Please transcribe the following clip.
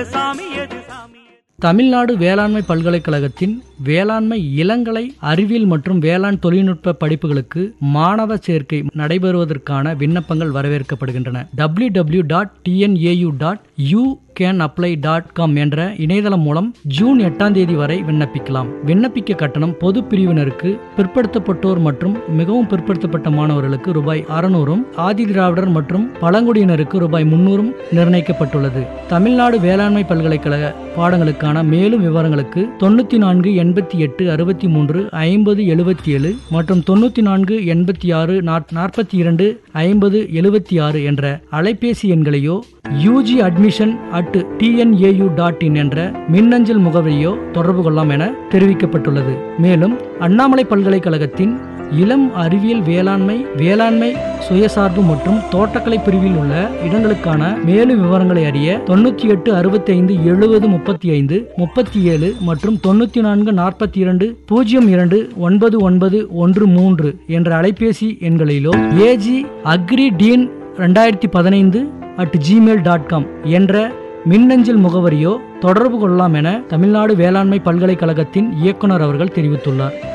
சாமி எது சாமி தமிழ்நாடு வேளாண்மை பல்கலைக்கழகத்தின் வேளாண்மை இளங்கலை அறிவியல் மற்றும் வேளாண் தொழில்நுட்ப படிப்புகளுக்கு மாணவ சேர்க்கை நடைபெறுவதற்கான விண்ணப்பங்கள் வரவேற்கப்படுகின்றன W W dot TNAU dot U can apply dot com என்ற இணையதளம் மூலம் ஜூன் எட்டாம் தேதி வரை விண்ணப்பிக்கலாம் விண்ணப்பிக்க கட்டணம் பொது பிரிவினருக்கு பிற்படுத்தப்பட்டோர் மற்றும் மிகவும் பிற்படுத்தப்பட்ட மாணவர்களுக்கு ரூபாய் அறுநூறும் ஆதி திராவிடர் மற்றும் பழங்குடியினருக்கு ரூபாய் முன்னூறும் நிர்ணயிக்கப்பட்டுள்ளது தமிழ்நாடு வேளாண்மை பல்கலைக்கழக பாடங்களுக்கான மேலும் விவரங்களுக்கு தொண்ணூத்தி நான்கு எண்பத்தி எட்டு அறுபத்தி மூன்று ஐம்பது எழுபத்தி ஏழு மற்றும் தொண்ணூத்தி நான்கு எண்பத்தி ஆறு நாற்பத்தி இரண்டு ஐம்பது எழுபத்தி ஆறு என்ற அலைபேசி எண்களையோ UG admission at TNAU dot in என்ற மின்னஞ்சல் முகவரியோ தொடர்பு கொள்ளலாம் என தெரிவிக்கப்பட்டுள்ளது மேலும் அண்ணாமலை பல்கலைக்கழகத்தின் இளம் அறிவியல் வேளாண்மை வேளாண்மை சுயசார்பு மற்றும் தோட்டக்கலை பிரிவில் உள்ள இடங்களுக்கான மேலும் விவரங்களை அறிய தொண்ணூற்றி எட்டு அறுபத்தி ஐந்து எழுபது முப்பத்தி ஐந்து முப்பத்தி ஏழு மற்றும் தொண்ணூற்றி நான்கு நாற்பத்தி இரண்டு பூஜ்ஜியம் இரண்டு ஒன்பது ஒன்பது ஒன்று மூன்று என்ற அலைபேசி எண்களிலோ ஏஜி அக்ரி டீன் ரெண்டாயிரத்தி பதினைந்து அட் ஜிமெயில் டாட் காம் என்ற மின்னஞ்சல் முகவரியோ தொடர்பு கொள்ளலாம் என தமிழ்நாடு வேளாண்மை பல்கலைக்கழகத்தின் இயக்குனர் அவர்கள் தெரிவித்துள்ளார்